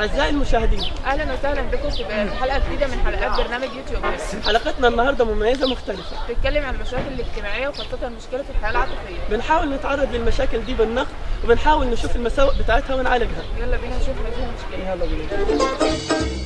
أعزائي المشاهدين اهلا وسهلا بكم في حلقه جديده من حلقات برنامج يوتيوب حلقتنا النهاردة مميزة مختلفة بتتكلم عن المشاكل الاجتماعيه وخاصه مشكله الحياه العاطفيه بنحاول نتعرض للمشاكل دي بالنقد وبنحاول نشوف المساوئ بتاعتها ونعالجها يلا بينا نشوف هذه المشكله يلا بينا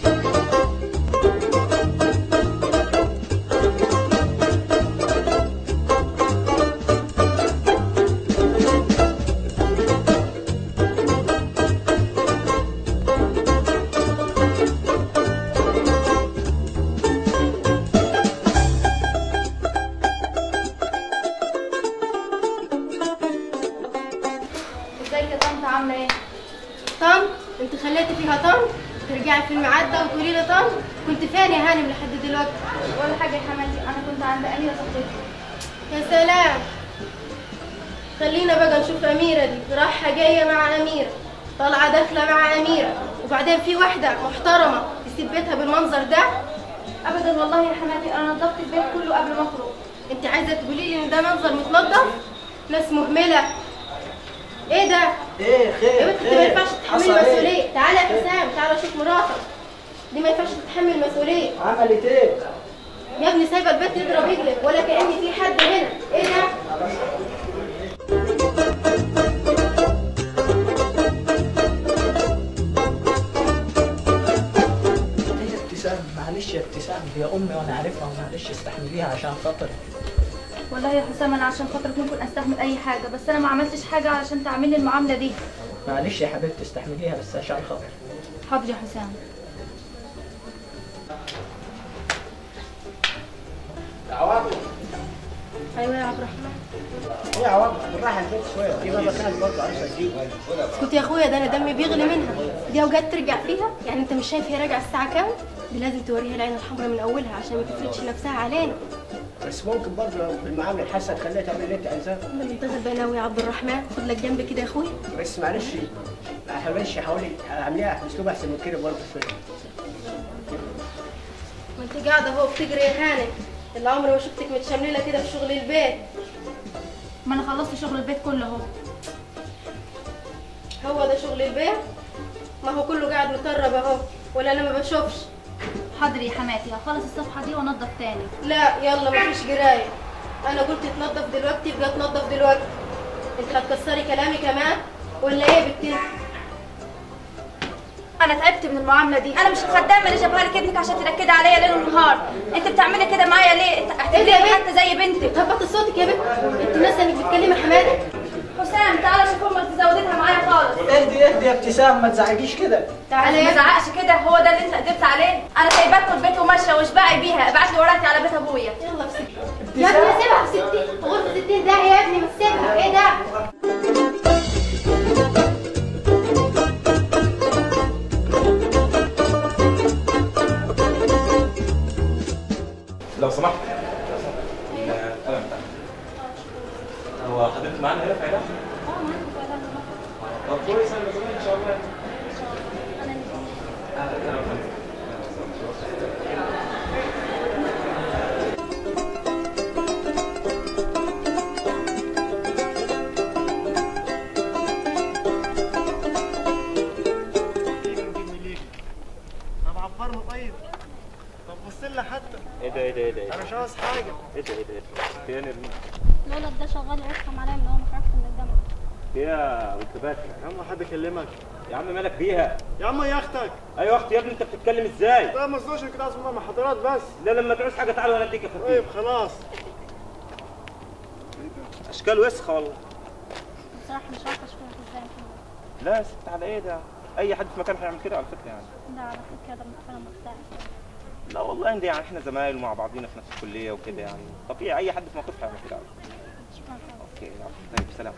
ازيك يا طنط عامله ايه؟ طنط انت خليتي فيها طنط ترجعي في الميعاد ده وتقولي لي طنط كنت فين يا هانم لحد دلوقتي؟ ولا حاجة يا حماتي أنا كنت عند أميرة صاحبتي يا سلام خلينا بقى نشوف أميرة دي رايحة جاية مع أميرة طالعة داخلة مع أميرة وبعدين في واحدة محترمة تسيب بيتها بالمنظر ده أبدا والله يا حماتي أنا نظفت البيت كله قبل ما أخرج انت عايزة تقولي لي ان ده منظر متنظف؟ ناس مهملة ايه ده؟ ايه يا خير بنت انت ما ينفعش تتحمل حصل ايه؟ المسؤولية تعالى يا حسام تعالى شوف مراتك دي ما ينفعش تتحمل المسؤولية عملت ايه؟ يا ابني سايبه البيت يضرب رجلك ولا كأن في حد هنا ايه ده؟ هي ابتسام معلش يا ابتسام هي امي وانا عارفها ومعلش استحمليها عشان خاطري والله يا حسام أنا عشان خاطرك ممكن أستحمل أي حاجة بس أنا ما عملتش حاجة علشان تعملي المعاملة دي معلش يا حبيبتي استحمليها بس عشان خاطري حاضر يا حسام ايوه يا عبد الرحمن ايه يا عوض بالراحه البيت شويه دي بابا كانت برضه عايزه تجيب اسكت يا اخويا ده انا دمي بيغلي منها دي اوجات ترجع فيها يعني انت مش شايف هي راجعه الساعه كام دي لازم توريها العين الحمراء من اولها عشان ما تفرضش نفسها علينا بس ممكن برضه لو بالمعامله الحسنه تخليها تعمل اللي انت عايزاه اما اللي انت غلبان قوي يا عبد الرحمن خد لك جنب كده يا اخويا بس معلش معلش حاولي اعمليها باسلوب احسن من كده برضه شويه ما انت قاعده اهو بتجري يا هانم اللي عمري ما شفتك متشملله كده في شغل البيت ما أنا خلصت شغل البيت كله أهو هو ده شغل البيت ما هو كله قاعد مطرب اهو ولا انا ما بشوفش حاضر يا حماتي هخلص الصفحة دي وأنضف تاني لا يلا مفيش جرايه انا قلت تنظف دلوقتي يبقى تنظف دلوقتي انت هتكسري كلامي كمان ولا ايه يا بنتي أنا تعبت من المعاملة دي أنا مش الخدامة اللي جابها لك ابنك عشان تنكدي عليا ليل ونهار أنت بتعملي كده معايا ليه؟ أنت اعتبريني حتى زي بنتك هبطي صوتك يا بنت انت ناسه انك بتكلمي حماده حسام تعالى شوف امك زودتها معايا خالص اهدي اهدي يا ابتسام ما تزعجيش كده تعالى ما تزعقش كده هو ده اللي انت قدرت عليه انا سايباك البيت وماشيه واشبعي بيها ابعت لي ورقتي على بيت ابويا يلا في ستين يا ابني سيبها في ستين غرفه ستين ده يا ابني ما تسيبها ايه ده لو سمحت القلم بتاعك هو حضرتك معانا هنا في عيادة؟ طب كويس انا بسمع ان شاء الله أهلا وسهلا. طب عبرنا طيب طب بص لنا حتى ايه ده ايه ده ايه ده ايه انا مش عاوز حاجه ده ايه ده ايه ده فين ارمين الولد ده شغال يرخم عليا من هو مش عارف من الجامعه فيها وانتباه يا عم حد كلمك يا عم مالك بيها يا عم يا اختك ايوه اختي يا ابني انت بتتكلم ازاي لا ما اصدقش كده اسمع محاضرات بس لا لما تعوز حاجه تعالى وانا اديك يا طيب خطيب خلاص اشكال وسخه والله بصراحه مش عارفه اشكرك ازاي لا يا ست على ايه ده اي حد في مكان هيعمل كده على فكره يعني ده على فكره ده انا مرتاح لا والله انت يعني احنا زمايل ومع بعضينا في نفس الكليه وكده يعني طبيعي اي حد في موقف هيعمل كده على فكرة. شكرا خالص اوكي العفو. طيب سلام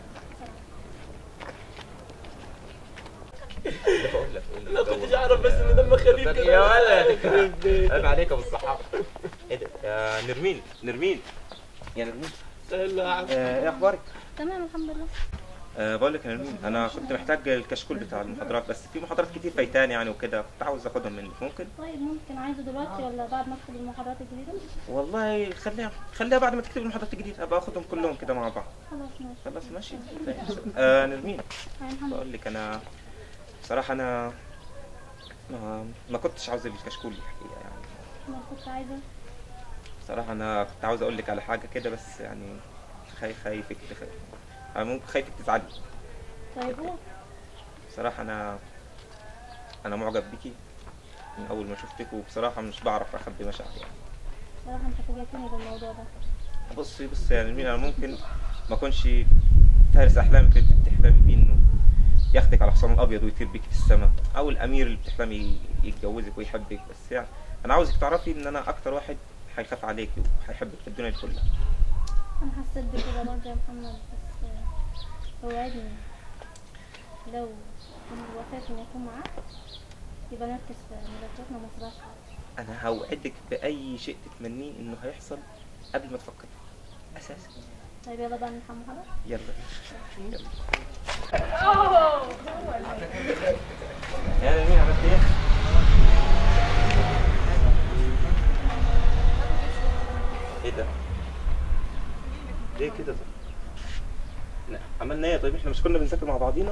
انا كنتش اعرف بس ان دمك خفيف كده يا ولد عيب عليك يا ابو الصحافه ايه ده يا نرمين نرمين يا نرمين سهل يا عم آه، ايه اخبارك تمام الحمد لله أه بقول لك يا نرمين انا كنت محتاج الكشكول بتاع المحاضرات بس في محاضرات كتير فايتاني يعني وكده كنت عاوز اخدهم منك ممكن طيب ممكن عايزه دلوقتي ولا بعد ما ادخل المحاضرات الجديده والله خليها خليها بعد ما تكتب المحاضرات الجديده ابقى اخدهم كلهم كده مع بعض خلاص ماشي خلاص ماشي آه نرمين يعني الحمد لله بقول لك انا بصراحه انا ما ما كنتش عاوز الكشكول الحقيقه يعني ما كنت عايزة بصراحه انا كنت عاوز اقول لك على حاجه كده بس يعني خايف خايفك تخ... انا ممكن خايفك تزعلي طيب هو بصراحه انا انا معجب بيكي من اول ما شفتك وبصراحه مش بعرف اخبي مشاعري يعني صراحة انت فاجأتني بالموضوع ده بصي بصي يعني مين انا ممكن ما اكونش فارس احلامك اللي انت بتحلمي بيه انه ياخدك على حصان الابيض ويطير بيك في السماء او الامير اللي بتحلمي يتجوزك ويحبك بس يعني انا عاوزك تعرفي ان انا اكتر واحد هيخاف عليكي وهيحبك في الدنيا دي كلها انا حسيت بكده برضه يا محمد بس آه، وعدني لو وافقت اني اكون معاك يبقى نركز في مذاكرتنا وما نسيبهاش خالص انا هوعدك باي شيء تتمنيه انه هيحصل قبل ما تفكري اساسا طيب يلا بقى نلحق محمد يلا يلا يا مين عملت ايه؟ ايه ده؟ ليه كده طيب؟ لا، عملنا ايه طيب احنا مش كنا بنذاكر مع بعضينا؟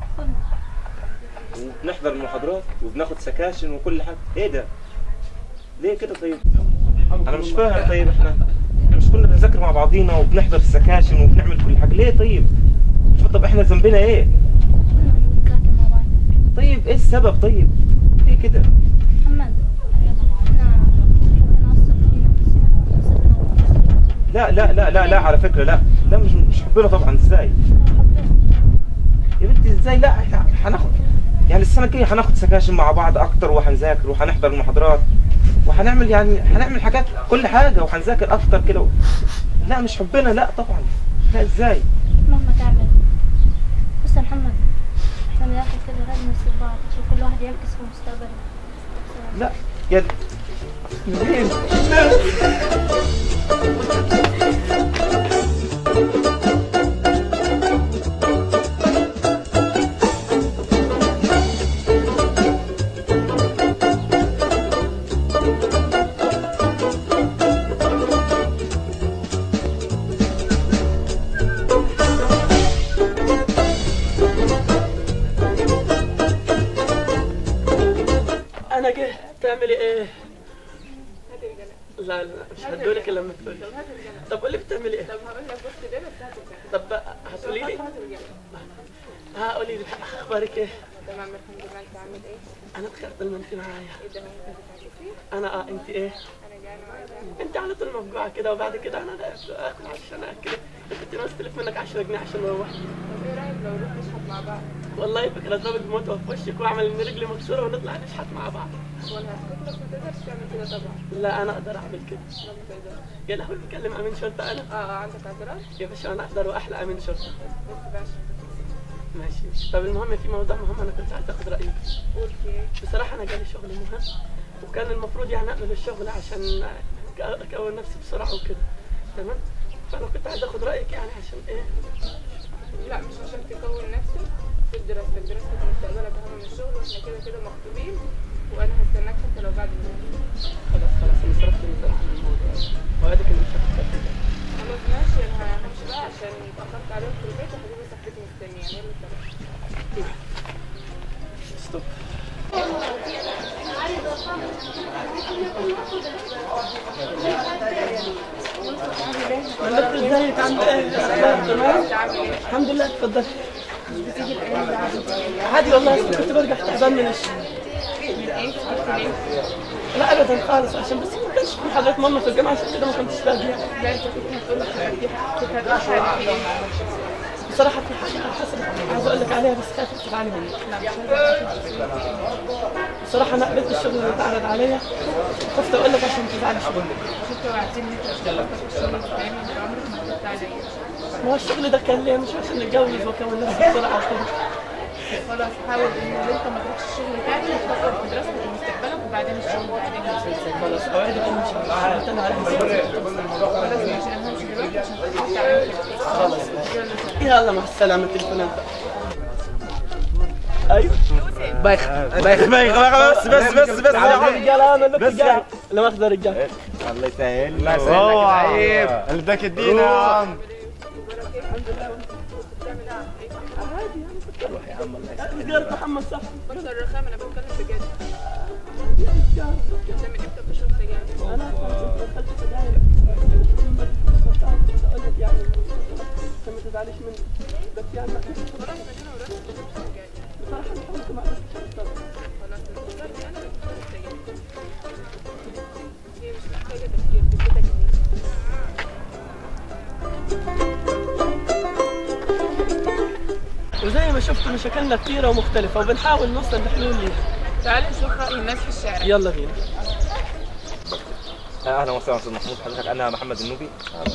وبنحضر المحاضرات وبناخد سكاشن وكل حاجه ايه ده؟ ليه كده طيب؟ انا مش فاهم طيب احنا احنا مش كنا بنذاكر مع بعضينا وبنحضر السكاشن وبنعمل كل حاجه ليه طيب؟ شوف طب احنا ذنبنا ايه؟ كنا بنذاكر مع بعض طيب ايه السبب طيب؟ ليه كده؟ محمد احنا ربنا أثر فينا وسيبنا لا لا لا لا لا على فكره لا لا مش مش حبنا طبعا ازاي؟ يا بنتي ازاي لا احنا هناخد يعني السنه الجايه هناخد سكاشن مع بعض اكتر وهنذاكر وهنحضر المحاضرات وهنعمل يعني هنعمل حاجات كل حاجه وهنذاكر اكتر كده لا مش حبنا لا طبعا لا ازاي؟ مهما تعمل بص يا محمد احنا من الاخر كده لازم نسيب بعض عشان كل واحد يركز في مستقبله لا يا مين؟ انا جه تعملي ايه؟ لا لا مش هدولك الا لما تقولي طب قولي بتعملي ايه؟ طب هقول لك بص ليه بس هترجع طب بقى هتقولي لي؟ هترجع ها قولي لي اخبارك ايه؟ تمام الحمد لله انت عامل ايه؟ انا تخيلت ان انت معايا ايه ده ممكن بتعمل انا اه انت ايه؟ انا جايه معاك انت على طول مفجوعه كده وبعد كده انا اكل عشان اكل انت ناس تلف منك 10 جنيه عشان اروح طب ايه رايك لو نروح نشحت مع بعض؟ والله فكره ضربت بموت في وشك واعمل ان رجلي مكسوره ونطلع نشحت مع بعض وانا هسكت لك ما تقدرش تعمل كده طبعا لا انا اقدر اعمل كده لا ما تقدرش يا لهوي بكلم امين شرطه انا اه اه عندك اعتراض؟ يا باشا انا اقدر واحلى امين شرطه بس بقى عشان ماشي ماشي طب المهم في موضوع مهم انا كنت عايز اخد رايك قول في ايه؟ بصراحه انا جالي شغل مهم وكان المفروض يعني اعمل الشغل عشان اكون نفسي بسرعه وكده تمام فانا كنت عايز اخد رايك يعني عشان ايه لا مش عشان تكون نفسك في دراستك دراستك مستقبلك اهم من الشغل واحنا كده كده مخطوبين وانا هستناك حتى لو بعد الجواز خلاص خلاص انا صرفت النظر عن الموضوع وعدك اني مش هفكر فيه. خلاص ماشي انا همشي بقى عشان اتاخرت عليهم في البيت وحبيبي صاحبتي مستنياني يلا سلام ستوب ملكت ازيك عامل ايه؟ تمام؟ الحمد لله اتفضل عادي والله أصل كنت برجع تعبان من الشغل من ايه؟ سكت ليه؟ لا ابدا خالص عشان بس ما كانش في حاجات مهمه في الجامعه عشان كده ما كنتش باجي لا انت كنت هتقول لي كنت هتقول حاجه في ايه؟ بصراحه في حاجه حصلت عايز اقول لك عليها بس خايفه تزعلي مني لا مش عايزه بصراحه انا قبلت الشغل اللي اتعرض عليا خفت اقول لك عشان ما تزعليش مني كنت وعدتني ان انت اشتغلت في الشغل بتاعي انت عمرك ما كنت عليا هو الشغل ده كان ليه مش عشان نتجوز واكون نفسي بسرعه وكده خلاص حاول ان انت ما تروحش الشغل تاني وتفكر في دراستك ومستقبلك وبعدين الشغل بعدين مش خلاص اوعدك اني مش هشتغل تاني على خلاص ماشي انا همشي دلوقتي عشان خاطر تعمل خلاص يلا سلام يلا مع السلامه التليفونات بقى ايوه بايخ بايخ بايخ بس بس بس بس رجاله انا بس بس رجاله لا مؤاخذه رجاله الله يسهل الله يسهل عيب اللي اداك الدين يا عم عادي يعني كنت اروح يا عم الله يسلمك سجارة محمد صح بطل الرخامة انا بتكلم بجد يا سجارة انت من امتى بتشرب سجاير؟ انا كنت دخلت سجاير بس اقول لك يعني عشان ما تزعليش مني بس يعني خلاص من هنا ورايح بتشرب سجاير بصراحة أنا حاولت ما عرفتش خلاص فكرني انا اللي بشرب سجاير هي مش محتاجة تفكير تفكيرك وزي ما شفتوا مشاكلنا كثيرة ومختلفة وبنحاول نوصل لحلول ليها تعالي نشوف رأي الناس في الشارع يلا بينا اهلا وسهلا استاذ محمود حضرتك انا محمد النوبي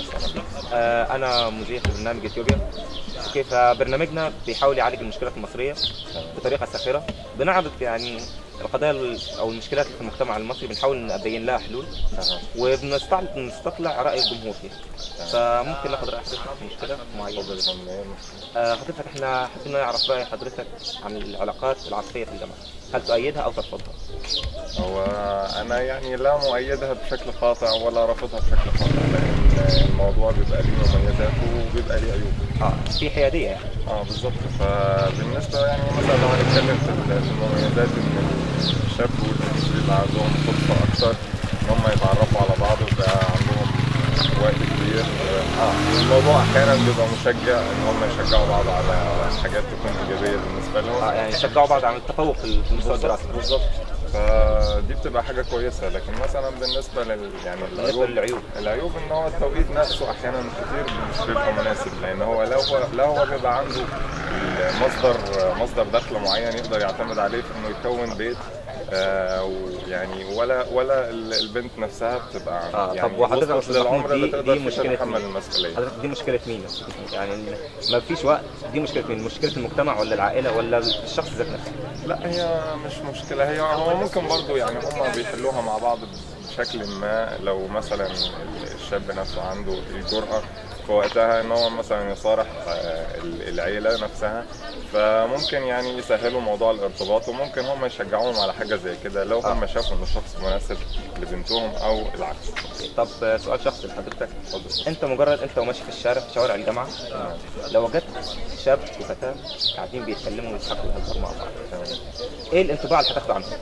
آه، انا مذيع في برنامج اثيوبيا كيف برنامجنا بيحاول يعالج المشكلات المصريه بطريقه ساخره بنعرض يعني القضايا ال- او المشكلات اللي في المجتمع المصري بنحاول نبين لها حلول وبنستطلع نستطلع راي الجمهور فيها فممكن ناخذ راي حضرتك في مشكله معينه آه، حضرتك احنا حابين نعرف راي حضرتك عن العلاقات العاطفيه في الجامعه هل تؤيدها او ترفضها؟ هو أنا يعني لا مؤيدها بشكل قاطع ولا رافضها بشكل قاطع لأن الموضوع بيبقى ليه مميزاته وبيبقى ليه عيوب. اه في حياديه يعني اه بالظبط فبالنسبة يعني مثلا لو هنتكلم في ال- في المميزات إن الشاب والبنت بيبقى عندهم فرصة أكتر إن هم يتعرفوا على بعض ويبقى عندهم وقت كبير اه الموضوع أحيانا بيبقى مشجع إن هم يشجعوا بعض على حاجات تكون إيجابية بالنسبة لهم. اه يعني يشجعوا بعض على التفوق في المستوى الدراسي بالظبط فدي بتبقى حاجه كويسه لكن مثلا بالنسبه لل يعني بالنسبة للعيوب. العيوب ان هو التوقيت نفسه احيانا كتير مش بيبقى مناسب لان هو لو هو لو هو بيبقى عنده مصدر مصدر دخل معين يقدر يعتمد عليه في انه يكون بيت آه ويعني ولا ولا ال- البنت نفسها بتبقى آه يعني طب وحضرتك يا وصلت استاذ محمود للعمر اللي دي تقدر دي فيه مشكله تتحمل مين؟ المسؤوليه حضرتك دي مشكله مين؟ يعني إن ما فيش وقت دي مشكله مين؟ مشكله المجتمع ولا العائله ولا الشخص ذات نفسه؟ لا هي مش مشكلة هي هو ممكن برضو يعني هم بيحلوها مع بعض بشكل ما لو مثلا الشاب نفسه عنده الجرأة في وقتها ان هو مثلا يصارح آه، العيلة نفسها فممكن يعني يسهلوا موضوع الارتباط وممكن هم يشجعوهم على حاجة زي كده لو هم شافوا ان الشخص مناسب لبنتهم او العكس طب آه، سؤال شخصي لحضرتك انت مجرد انت وماشي في الشارع في شوارع الجامعه لو وجدت شاب وفتاه قاعدين بيتكلموا ويضحكوا ويهزروا مع بعض ايه الانطباع اللي هتاخده عنهم؟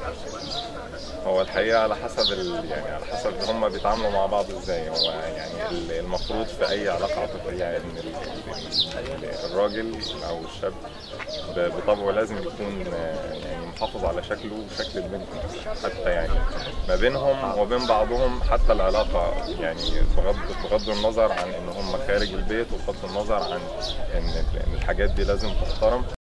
هو الحقيقة على حسب ال... يعني على حسب هم بيتعاملوا مع بعض ازاي هو يعني ال- المفروض في أي علاقة عاطفية إن ال... ال- الراجل أو الشاب ب- بطبعه لازم يكون آه، يعني محافظ على شكله وشكل البنت نفسها. حتى يعني ما بينهم وبين بعضهم حتى العلاقة يعني بغض بغض النظر عن إن هم خارج البيت وبغض النظر عن إن إن الحاجات دي لازم تحترم